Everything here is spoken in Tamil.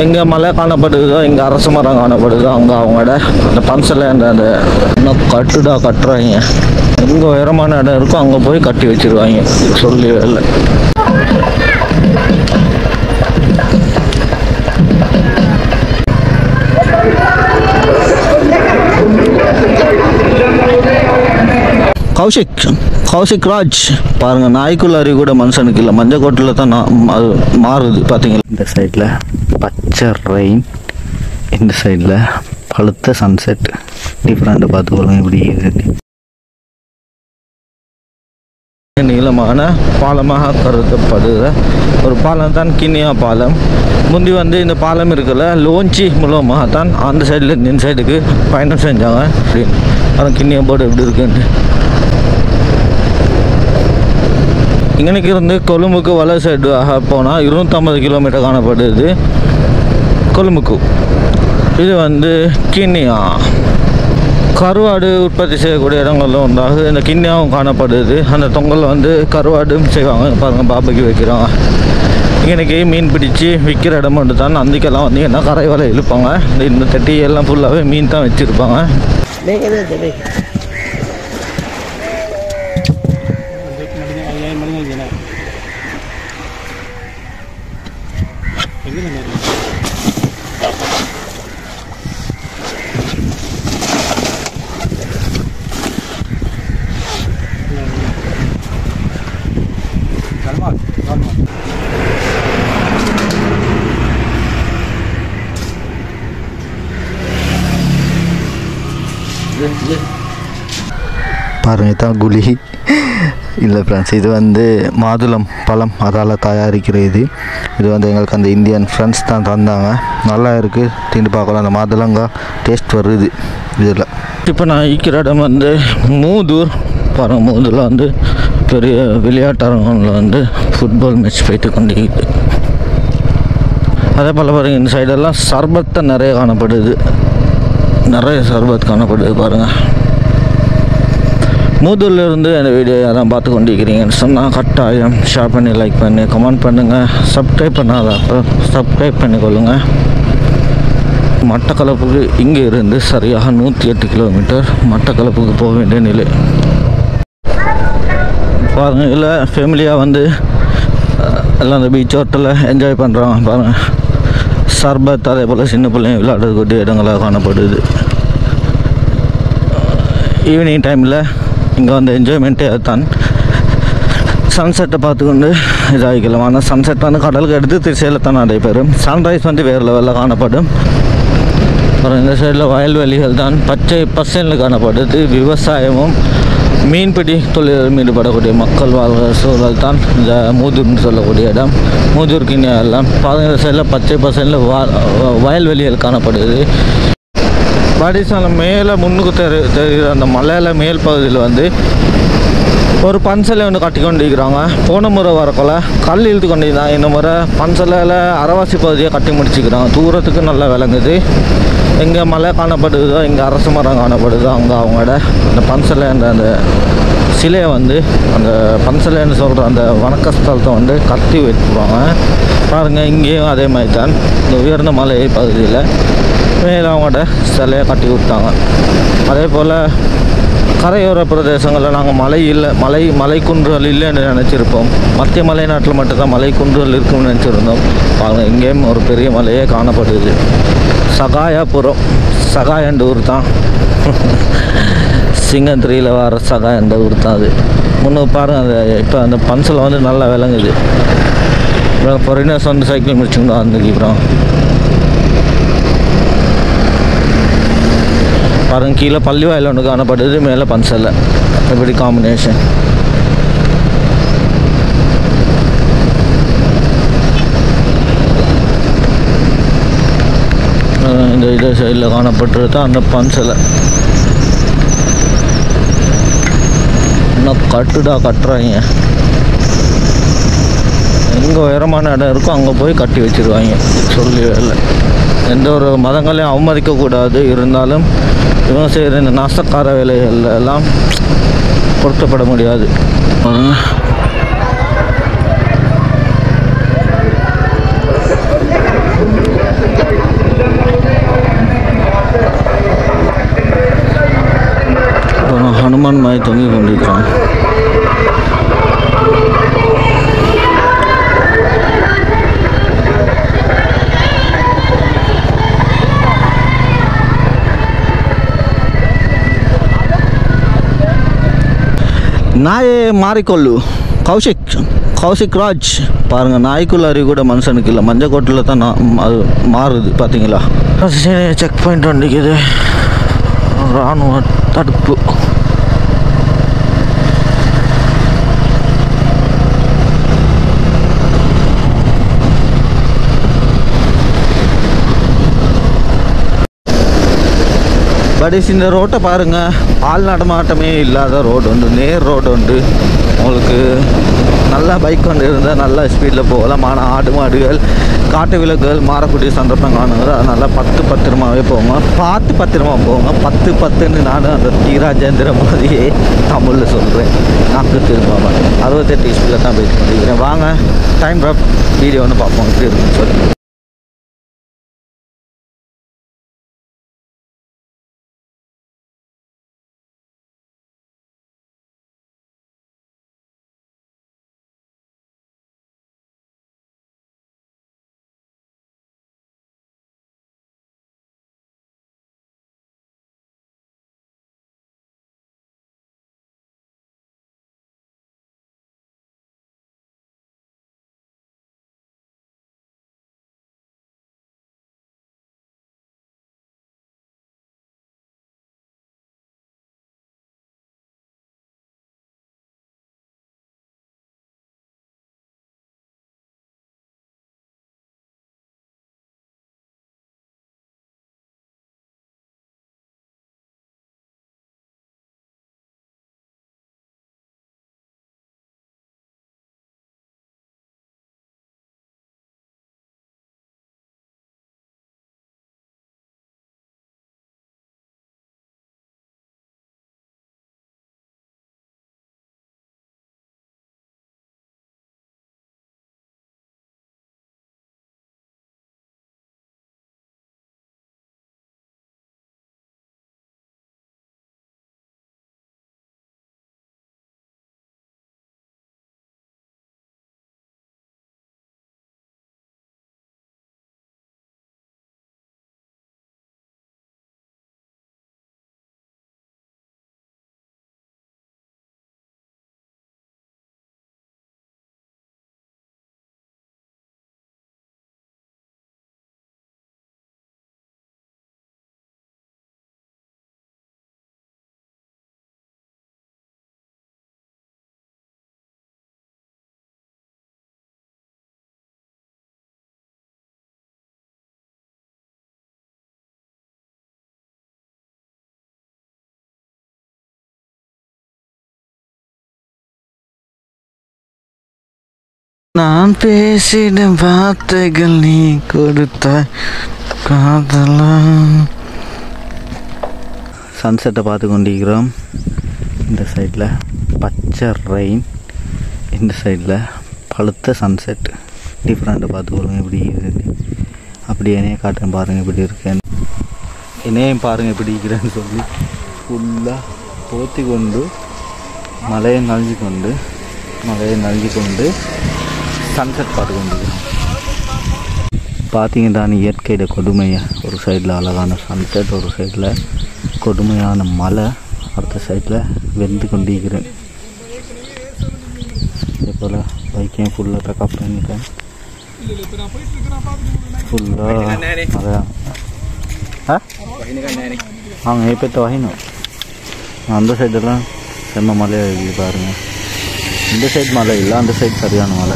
எங்கே மலை காணப்படுதோ இங்கே அரச மரம் காணப்படுதோ அங்கே அவங்களோட அந்த பன்சலை அந்த அந்த இன்னும் கட்டுடா கட்டுறாங்க எங்கே உயரமான இடம் இருக்கோ அங்கே போய் கட்டி வச்சிருவாங்க சொல்லி இல்லை கௌஷிக் கௌஷிக் ராஜ் பாருங்க நாய்க்குள்ள அறிவு கூட மனுஷனுக்கு இல்லை மஞ்சள் கோட்டில் தான் நான் அது மாறுது பார்த்தீங்களா இந்த சைடில் பச்சை ரெயின் இந்த சைடில் பழுத்த சன்செட் டிஃப்ரெண்ட்டை பார்த்துக்கொள்ளுங்க இப்படி இருக்கு நீளமான பாலமாக கருதப்படுகிற ஒரு பாலம் தான் கிண்ணியா பாலம் முந்தி வந்து இந்த பாலம் இருக்குல்ல லோஞ்சி மூலமாக தான் அந்த சைடில் இந்த சைடுக்கு பயணம் செஞ்சாங்க அப்படின்னு அதான் கிண்ணியா போர்டு எப்படி இருக்குன்ட்டு இங்கனைக்கு இருந்து கொழும்புக்கு வலை சைடு போனால் இருநூற்றம்பது கிலோமீட்டர் காணப்படுது கொழும்புக்கு இது வந்து கிண்ணியா கருவாடு உற்பத்தி செய்யக்கூடிய இடங்கள்ல உண்டாகுது இந்த கிண்ணியாவும் காணப்படுது அந்த தொங்கல் வந்து கருவாடும் செய்வாங்க பாருங்கள் பாபைக்கு வைக்கிறாங்க இன்னைக்கு மீன் பிடிச்சி விற்கிற இடம் மட்டும் தான் அந்திக்கெல்லாம் வந்தீங்கன்னா கரை வலை இழுப்பாங்க இந்த இந்த தட்டி எல்லாம் ஃபுல்லாகவே மீன் தான் வச்சுருப்பாங்க பாருங்க தான் குழி இல்லை ஃப்ரெண்ட்ஸ் இது வந்து மாதுளம் பழம் அதால் தயாரிக்கிற இது இது வந்து எங்களுக்கு அந்த இந்தியன் ஃப்ரெண்ட்ஸ் தான் தந்தாங்க நல்லா இருக்குது தின்னு பார்க்கலாம் அந்த மாதுளங்காய் டேஸ்ட் வருது இதில் இப்போ நான் இருக்கிற இடம் வந்து மூதூர் பாருங்க மூதூரில் வந்து பெரிய விளையாட்டரங்கில் வந்து ஃபுட்பால் மேட்ச் போயிட்டு கொண்டிருக்குது அதே போல் பாருங்க இந்த சைடெல்லாம் சர்பத்தை நிறைய காணப்படுது நிறைய சர்பத் காணப்படுது பாருங்கள் மூதூர்ல இருந்து அந்த வீடியோ யாரும் பார்த்து கொண்டிருக்கிறீங்கன்னு சொன்னால் கட்டாயம் ஷேர் பண்ணி லைக் பண்ணி கமெண்ட் பண்ணுங்கள் சப்ஸ்கிரைப் பண்ணாதப்போ சப்ஸ்கிரைப் பண்ணிக்கொள்ளுங்கள் மட்டக்களப்புக்கு இங்கே இருந்து சரியாக நூற்றி எட்டு கிலோமீட்டர் மட்டக்களப்புக்கு போக வேண்டிய நிலை பாருங்க இல்லை ஃபேமிலியாக வந்து அஹ், எல்லாம் அந்த பீச் ஹோட்டலில் என்ஜாய் பண்ணுறாங்க பாருங்கள் சர்பத் அதே போல் சின்ன பிள்ளைங்க விளையாடக்கூடிய இடங்களாக காணப்படுது ஈவினிங் டைமில் இங்கே வந்து என்ஜாய்மெண்ட்டே அதுதான் சன்செட்டை பார்த்துக்கொண்டு இதாகிக்கலாம் ஆனால் சன்செட் வந்து கடலுக்கு எடுத்து திசையில் தான் நடைபெறும் சன்ரைஸ் வந்து வேறு லெவலில் காணப்படும் அப்புறம் இந்த சைடில் வயல்வெளிகள் தான் பச்சை பசனில் காணப்படுது விவசாயமும் மீன்பிடி தொழிலில் ஈடுபடக்கூடிய மக்கள் வாழ்கிற சூழல் தான் இந்த மூதூர்னு சொல்லக்கூடிய இடம் மூதூர் கிண்ணியா எல்லாம் பதினேழு சைடில் பச்சை பசனில் வா வயல்வெளிகள் காணப்படுது பாடிசாலம் மேலே முன்னுக்கு தெரி தெரிகிற அந்த மலையில் மேல் பகுதியில் வந்து ஒரு பன்சலை ஒன்று கட்டி கொண்டு இருக்கிறாங்க போன முறை வரக்குள்ள கல் இழுத்து கொண்டு இருந்தாங்க இந்த முறை பன்சலையில் அரவாசி பகுதியை கட்டி முடிச்சுக்கிறாங்க தூரத்துக்கு நல்லா விளங்குது எங்கே மலை காணப்படுதோ இங்கே அரச மரம் காணப்படுதோ அங்கே அவங்களோட அந்த பன்சலை அந்த அந்த சிலையை வந்து அந்த பன்சலைன்னு சொல்கிற அந்த வணக்க ஸ்தலத்தை வந்து கட்டி வைப்பாங்க பாருங்கள் இங்கேயும் அதே மாதிரி தான் இந்த உயர்ந்த மலை பகுதியில் மேலே அவங்களோட சிலையை கட்டி விட்டாங்க அதே போல் கரையோர பிரதேசங்களில் நாங்கள் மலை இல்லை மலை மலை குன்றுகள் இல்லைன்னு நினச்சிருப்போம் மத்திய மலை நாட்டில் மட்டும்தான் மலை குன்றுகள் இருக்கும்னு நினச்சிருந்தோம் பாருங்க இங்கேயும் ஒரு பெரிய மலையே காணப்படுது சகாயாபுரம் சகாயண்ட ஊர் தான் சிங்கந்திரியில் வர சகாயண்ட ஊர் தான் அது முன்னே பாருங்கள் அந்த இப்போ அந்த பன்சில் வந்து நல்லா விளங்குது பொறினஸ் வந்து சைக்கிள் முடிச்சுக்கணும் வந்துக்கிறோம் பாருங்க கீழே பள்ளி வாயில் ஒன்று காணப்படுது மேலே பன்சல்ல எப்படி காம்பினேஷன் இந்த இது சைடில் காணப்பட்டது தான் அந்த பன்சலை இன்னும் கட்டுடா கட்டுறாங்க எங்கே உயரமான இடம் இருக்கோ அங்கே போய் கட்டி வச்சிருவாங்க சொல்லி இல்லை எந்த ஒரு மதங்களையும் அவமதிக்கக்கூடாது இருந்தாலும் இவங்க செய்கிற இந்த நாசக்கார வேலைகள் எல்லாம் பொருத்தப்பட முடியாது பாருங்க. தொங்கிக் கொண்டிருக்கிறான் நாயே மாறிக்கொள்ளு கௌஷிக் கௌஷிக் ராஜ் பாருங்க நாய்க்குள்ள அறிவு கூட மனுஷனுக்கு இல்லை மஞ்சள் கோட்டில் தான் நான் அது மாறுது பார்த்தீங்களா செக் பாயிண்ட் வண்டிக்குது ராணுவ தடுப்பு பட் இந்த ரோட்டை பாருங்க ஆள் நடமாட்டமே இல்லாத ரோடு உண்டு நேர் ரோடு உண்டு உங்களுக்கு நல்லா பைக் கொண்டு இருந்தால் நல்லா ஸ்பீடில் போகலாம் ஆனால் ஆடு மாடுகள் காட்டு விலங்குகள் மாறக்கூடிய சந்தர்ப்பம் காணுங்க அதனால் பத்து பத்திரமாவே போங்க பார்த்து பத்திரமா போங்க பத்து பத்துன்னு நானும் அந்த தீராஜேந்திர மாதிரியே தமிழில் சொல்கிறேன் நாக்கு திரும்பாமல் அறுபத்தெட்டு ஸ்பீடில் தான் போயிட்டு கொண்டிருக்கிறேன் வாங்க டைம் ட்ராப் வீடியோ ஒன்று பார்ப்போம் எப்படி இருக்குன்னு சொல்லி நான் பேசிட வார்த்தைகள் நீ கொடுத்த காதலா சன்செட்டை பார்த்து கொண்டிருக்கிறோம் இந்த சைடில் பச்சை ரெயின் இந்த சைடில் பழுத்த சன்செட் டிஃப்ரெண்ட்டை பார்த்துக்கொள்ளுங்க எப்படி இருக்குன்னு அப்படி என்னைய காட்டுறேன் பாருங்கள் எப்படி இருக்கேன்னு என்னையும் பாருங்கள் எப்படி இருக்கிறேன்னு சொல்லி ஃபுல்லாக போத்தி கொண்டு மலையை நனைஞ்சு கொண்டு மலையை நனைஞ்சு கொண்டு சன்செட் பார்த்து கொண்டிருக்கிறோம் பார்த்தீங்க தான் இயற்கையோட கொடுமையை ஒரு சைடில் அழகான சன்செட் ஒரு சைடில் கொடுமையான மலை அடுத்த சைடில் வெந்து கொண்டிருக்கிறேன் இதே போல் பைக்கையும் ஃபுல்லாக பேக்கப் பண்ணிட்டேன் ஃபுல்லாக அதான் ஆ அவங்க இப்போ வகைணும் அந்த சைடெல்லாம் செம்ம மலையாக இருக்குது பாருங்கள் இந்த சைடு மலை இல்லை அந்த சைடு சரியான மலை